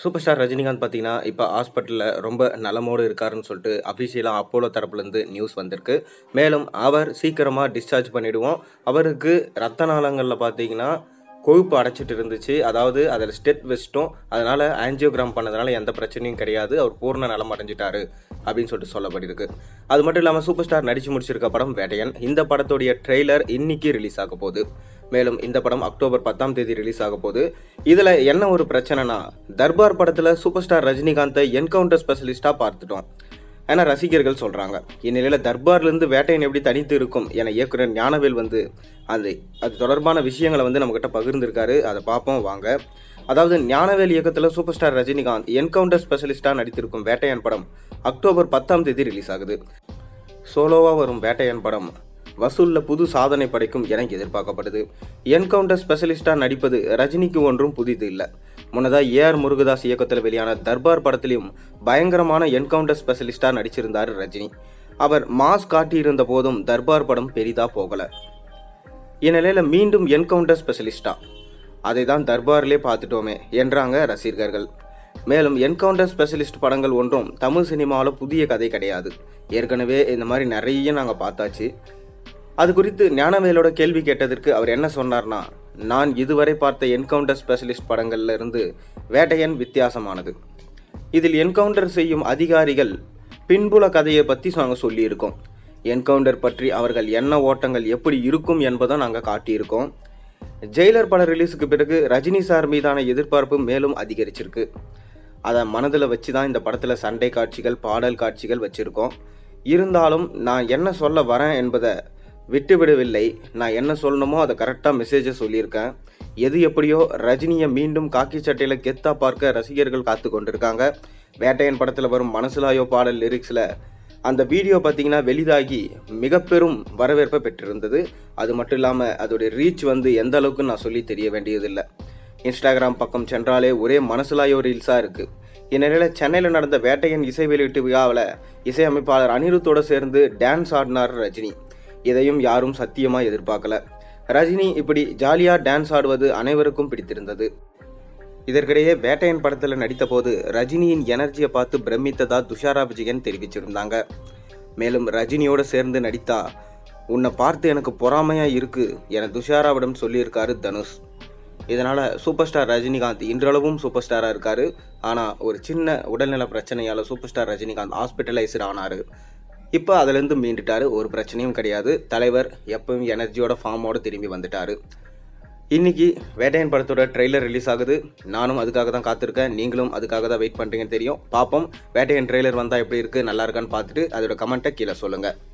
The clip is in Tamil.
சூப்பர் ஸ்டார் ரஜினிகாந்த் பார்த்தீங்கன்னா, இப்ப ஹாஸ்பிட்டல்ல ரொம்ப நலமோடு இருக்காருன்னு சொல்லிட்டு அஃபிஷியலா அப்போலோ தரப்புலேருந்து நியூஸ் வந்திருக்கு. மேலும் அவர் சீக்கிரமா டிஸ்சார்ஜ் பண்ணிடுவோம். அவருக்கு ரத்த நாளங்கள்ல பார்த்தீங்கன்னா, கொழுப்பு அடைச்சிட்டு இருந்துச்சு. அதாவது அதில ஸ்டெட் வச்சுட்டோம். அதனால ஆஞ்சியோகிராம் பண்ணதுனால எந்த பிரச்சனையும் கிடையாது. அவர் பூரண நலம் அடைஞ்சுட்டாரு அப்படின்னு சொல்லிட்டு சொல்லப்பட்டிருக்கு. அது மட்டும் இல்லாம சூப்பர் ஸ்டார் நடிச்சு முடிச்சிருக்க படம் வேட்டையன். இந்த படத்துடைய ட்ரெய்லர் இன்னைக்கு ரிலீஸ் ஆக போகுது. மேலும் இந்த படம் அக்டோபர் 10ஆம் தேதி ரிலீஸ் ஆக போகுது. இதுல என்ன ஒரு பிரச்சனைனா, தர்பார் படத்துல சூப்பர் ஸ்டார் ரஜினிகாந்தை என்கவுண்டர் ஸ்பெஷலிஸ்ட்டா பார்த்துட்டோம். என ரசிகர்கள் சொல்றாங்க. இந்நிலையில தர்பார்லேருந்து வேட்டையன் எப்படி தனித்து இருக்கும் என இயக்குனர் ஞானவேல் வந்து அது அது தொடர்பான விஷயங்கள வந்து நம்மகிட்ட பகிர்ந்திருக்காரு. அத பார்ப்போம் வாங்க. அதாவது ஞானவேல் இயக்கத்துல சூப்பர் ஸ்டார் ரஜினிகாந்த் என்கவுண்டர் ஸ்பெஷலிஸ்ட்டா நடித்திருக்கும் வேட்டையன் படம் அக்டோபர் 10ஆம் தேதி ரிலீஸ் ஆகுது. சோலோவா வரும் வேட்டையன் படம் வசூல்ல புது சாதனை படைக்கும் என எதிர்பார்க்கப்படுது. என்கவுண்டர் ஸ்பெஷலிஸ்ட்டா நடிப்பது ரஜினிக்கு ஒன்றும் புதிது இல்ல. முன்னதா ஏ. ஆர். முருகதாஸ் இயக்கத்துல வெளியான தர்பார் படத்திலும் பயங்கரமான என்கவுண்டர் ஸ்பெஷலிஸ்ட்டா நடிச்சிருந்தாரு ரஜினி. அவர் மாஸ் காட்டியிருந்த போதும் தர்பார் படம் பெரிதா போகல. இந்நிலையில மீண்டும் என்கவுண்டர் ஸ்பெஷலிஸ்ட்டா அதை தான் தர்பாரிலே பார்த்துட்டோமே என்றாங்க ரசிகர்கள். மேலும் என்கவுண்டர் ஸ்பெஷலிஸ்ட் படங்கள் ஒன்றும் தமிழ் சினிமாவுல புதிய கதை கிடையாது. ஏற்கனவே இந்த மாதிரி நிறைய நாங்க பார்த்தாச்சு. அது குறித்து ஞானவேலோட கேள்வி கேட்டதற்கு அவர் என்ன சொன்னார்னா, நான் இதுவரை பார்த்த என்கவுண்டர் ஸ்பெஷலிஸ்ட் படங்கள்ல இருந்து வேட்டையன் வித்தியாசமானது. இதில் என்கவுண்டர் செய்யும் அதிகாரிகள் பின்புல கதையை பத்தி நாங்க சொல்லியிருக்கோம். என்கவுண்டர் பற்றி அவர்கள் எண்ண ஓட்டங்கள் எப்படி இருக்கும் என்பதை நாங்க காட்டியிருக்கோம். ஜெயிலர் பட ரிலீஸுக்கு பிறகு ரஜினி சார் மீதான எதிர்பார்ப்பு மேலும் அதிகரிச்சிருக்கு. அத மனதுல வச்சு தான் இந்த படத்துல சண்டை காட்சிகள், பாடல் காட்சிகள் வச்சிருக்கோம். இருந்தாலும் நான் என்ன சொல்ல வரேன் என்பத விட்டுவிடவில்லை. நான் என்ன சொல்லணுமோ அத கரெக்ட்டா மெசேஜ சொல்லியிருக்கேன். எது எப்படியோ ரஜினிய மீண்டும் காக்கி சட்டையில கெத்தா பார்க்க ரசிகர்கள் காத்து கொண்டிருக்காங்க. வேட்டையன் படத்துல வரும் மனசுலாயோ பாடல் லிரிக்ஸ்ல அந்த வீடியோ பார்த்தீங்கன்னா வெளியாகி மிகப்பெரும் வரவேற்பை பெற்றிருந்தது. அது மட்டும் இல்லாம அதோட ரீச் வந்து எந்த அளவுக்குன்னு நான் சொல்லி தெரிய வேண்டியதில்ல. இன்ஸ்டாகிராம் பக்கம் சென்றாலே ஒரே மனசுலாயோ ரீல்ஸா இருக்கு. இந்நிலையில சென்னையில நடந்த வேட்டையன் இசை வெளியீட்டு விழாவுல இசையமைப்பாளர் அனிருத்தோட சேர்ந்து டான்ஸ் ஆடினார் ரஜினி. இதையும் யாரும் சத்தியமா எதிர்பார்க்கல. ரஜினி இப்படி ஜாலியா டான்ஸ் ஆடுவது அனைவருக்கும் பிடித்திருந்தது. இதற்கிடையே வேட்டையன் படத்துல நடித்தபோது ரஜினியின் எனர்ஜியை பார்த்து பிரமித்ததா துஷாரா விஜயன் தெரிவிச்சிருந்தாங்க. மேலும் ரஜினியோட சேர்ந்து நடித்தா உன்னை பார்த்து எனக்கு பொறாமையா இருக்கு என துஷாராவிடம் சொல்லியிருக்காரு தனுஷ். இதனால சூப்பர் ஸ்டார் ரஜினிகாந்த் இன்றளவும் சூப்பர் ஸ்டாரா இருக்காரு. ஆனா ஒரு சின்ன உடல்நல பிரச்சனையால சூப்பர் ஸ்டார் ரஜினிகாந்த் ஹாஸ்பிட்டலைஸ்டு ஆனாரு. இப்ப அதிலிருந்து மீண்டுட்டாரு. ஒரு பிரச்சனையும் கிடையாது. தலைவர் எப்பவும் எனர்ஜியோட ஃபார்மோட திரும்பி வந்துட்டாரு. இன்னைக்கு வேட்டையன் படத்தோட ட்ரெய்லர் ரிலீஸ் ஆகுது. நானும் அதுக்காக தான் காத்திருக்கேன். நீங்களும் அதுக்காக தான் வெயிட் பண்றீங்கன்னு தெரியும். பார்ப்போம். வேட்டையன் ட்ரெய்லர் வந்தா எப்படி இருக்கு, நல்லா இருக்கான்னு பார்த்துட்டு அதோட கமெண்ட்டை கீழ சொல்லுங்க.